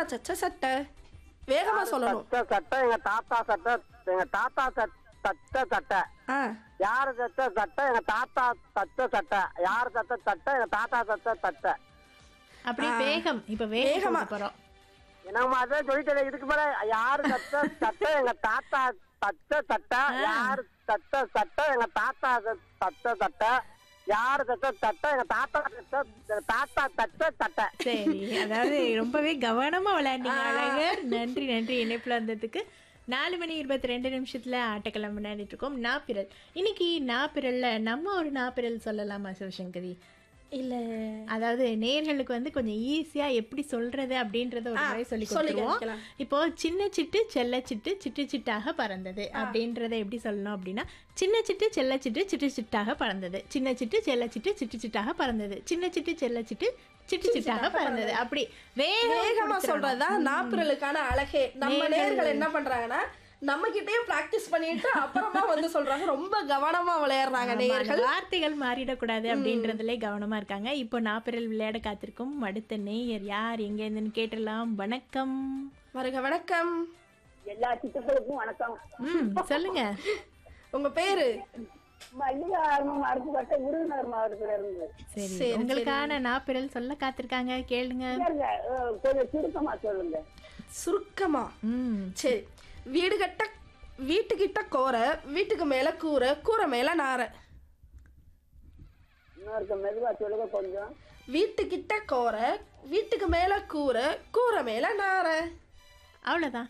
சச்ச சட்டை வேகமா சொல்லணும் சட்டை சட்டை எங்க தாத்தா சட்டை எங்க தாத்தா சட்- தச்ச சட்டை ஆ யாரு தச்ச சட்டை எங்க தாத்தா தச்ச சட்டை யாரு தச்ச சட்டை எங்க தாத்தா தச்ச சட்டை அப்படி வேகம் இப்ப வேகமா. வேகமா போறோம் என்னம்மா அதான் சொல்லிட்டேன் இதுக்கு மேல யாரு தச்ச சட்டை எங்க தாத்தா தச்ச சட்டை யாரு தச்ச சட்டை எங்க தாத்தா த- தச்ச சட்டை யாரு தச்ச சட்டை எங்க தாத்தா தச்ச எங்க தாத்தா தச்ச சட்டை சரி அதாவது ரொம்பவே கவனமா விளையாண்டீங்க அழகு நன்றி நன்றி இணைப்புல வந்ததுக்கு நாலு மணி இருபத்தி ரெண்டு நிமிஷத்துல ஆட்டக்கிழமை விளையாடிட்டு இருக்கோம் நாப்பிரல் இன்னைக்கு நாப்பிரல்ல நம்ம ஒரு நாப்பிரல் சொல்லலாமா சிவசங்கரி இல்ல அதாவது நேர்களுக்கு வந்து கொஞ்சம் ஈஸியா எப்படி சொல்றது அப்படின்றத ஒரு ஆ, முறை சொல்லி சொல்லி கொடுத்துருவோம் காமிக்கலாம். இப்போ சின்ன சிட்டு செல்ல சிட்டு சிட்டு சிட்டாக பறந்தது அப்படின்றத எப்படி சொல்லணும் அப்படின்னா சின்ன சிட்டு செல்ல சிட்டு சிட்டு சிட்டாக பறந்தது சின்ன சிட்டு செல்ல சிட்டு சிட்டு சிட்டாக பறந்தது சின்ன சிட்டு செல்ல சிட்டு சிட்டு சிட்டாக பறந்தது அப்படி வேகமா வேகமா கொடுத்துறணும். சொல்றதுதான் நாப்பிரலுக்கான அழகே நம்ம நேர்கள் என்ன பண்றாங்கன்னா நம்ம கிட்டயும் பிராக்டிஸ் பண்ணிட்டு அப்புறமா வந்து சொல்றாங்க ரொம்ப கவனமா விளையாடுறாங்க ஆமா, அந்த நேயர்கள் வார்த்தைகள் மாறிடக்கூடாது அப்படின்றதுல கவனமா இருக்காங்க இப்போ நாப்பிரல் விளையாட காத்திருக்கும் அடுத்த நேயர் யார் எங்க இருந்துன்னு கேட்டுடலாம் வணக்கம் வருக வணக்கம் எல்லா சித்தர்களுக்கும் வணக்கம் ம் சொல்லுங்க உங்க பேரு மல்லிகா ஆர்மம் அருப்புக்கட்டை விருதுநகர் மாவட்டத்துல இருந்து சரி சரி, உங்களுக்கான நாப்பிரல் சொல்ல காத்திருக்காங்க கேளுங்க சரிங்க, அஹ், கொஞ்சம் சுருக்கமா சொல்லுங்க சுருக்கமா ம் சரி வீடு கட்ட வீட்டுக்கிட்ட கோரை வீட்டுக்கு மேல கூரை கூரை மேல நாரை இன்னொருக்க மெதுவா சொல்லுங்க கொஞ்சம் வீட்டுக்கிட்ட கோரை வீட்டுக்கு மேல கூரை கூரை மேல நாரை அவ்வளோதான்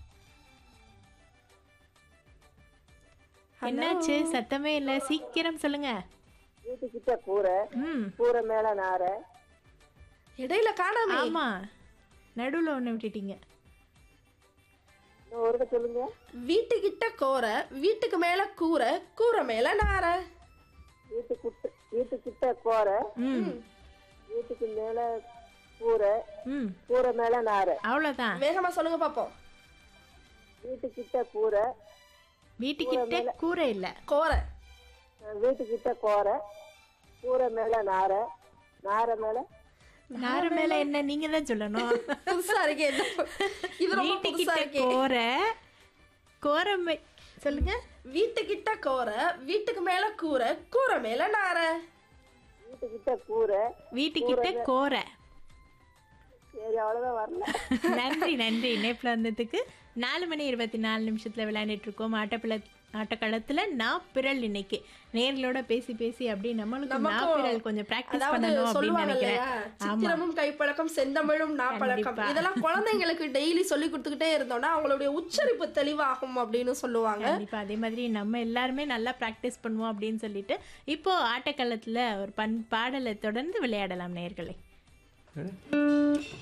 என்னாச்சு சத்தமே இல்ல சீக்கிரம் சொல்லுங்க வீட்டுக்கிட்ட கூரை ம் கூரை மேல நாரை இடையில காணாமே ஆமா நடுவுல ஒண்ணு விட்டுட்டீங்க இன்னும் ஒருக்க சொல்லுங்க வீட்டுக்கிட்ட கோரை வீட்டுக்கு மேல கூரை கூரை மேல நாரை வீட்டுக்கிட்ட வீட்டுக்கிட்ட கூரை ம் வீட்டுக்கு மேல கூரை ம் கூரை மேல நாரை அவ்வளோதான் வேகமா சொல்லுங்க பாப்போம் வீட்டுக்கிட்ட கூரை வீட்டுக்கிட்ட கூரை இல்ல கோரை வீட்டுக்கிட்ட கூரை கூரை மேல நாரை நாரை மேல நார மேல என்ன நீங்க தான் சொல்லணும் புதுசா இருக்கே இது. இது ரொம்ப புதுசா வீட்டுக்கிட்ட இருக்கே கோரை கோரை மே- சொல்லுங்க வீட்டுக்கிட்ட கோரை வீட்டுக்கு மேல கூரை கூரை மேல நாரை வீட்டுக்கிட்ட கூரை வீட்டுக்கிட்ட கோரை சரி அவ்வளவுதான் வரல நன்றி நன்றி இணைப்புல வந்ததுக்கு நாலு மணி இருபத்தி நாலு நிமிஷத்துல விளையாண்டுட்டு இருக்கோம் ஆட்டப்பிள ஆட்டக்களத்துல நான் பிறல் இன்னைக்கு நேர்களோட பேசி பேசி அப்படி நம்மளுக்கு நான் நமக்கும் பிறல் கொஞ்சம் பிராக்டிஸ் அதாவது பண்ணணும் அப்படின்னு சொல்லுவாங்க இல்லையா நினைக்கிறேன் ஆமா சித்திரமும் கைப்பழக்கம் செந்தமிழும் நாப்பழக்கம் கண்டிப்பா. இதெல்லாம் குழந்தைங்களுக்கு டெய்லி சொல்லி கொடுத்துக்கிட்டே இருந்தோம்னா அவங்களுடைய உச்சரிப்பு தெளிவாகும் அப்படின்னு சொல்லுவாங்க கண்டிப்பா அதே மாதிரி நம்ம எல்லாருமே நல்லா ப்ராக்டிஸ் பண்ணுவோம் அப்படின்னு சொல்லிட்டு இப்போ ஆட்டக்களத்துல ஒரு பண் பாடலை தொடர்ந்து விளையாடலாம் நேர்களே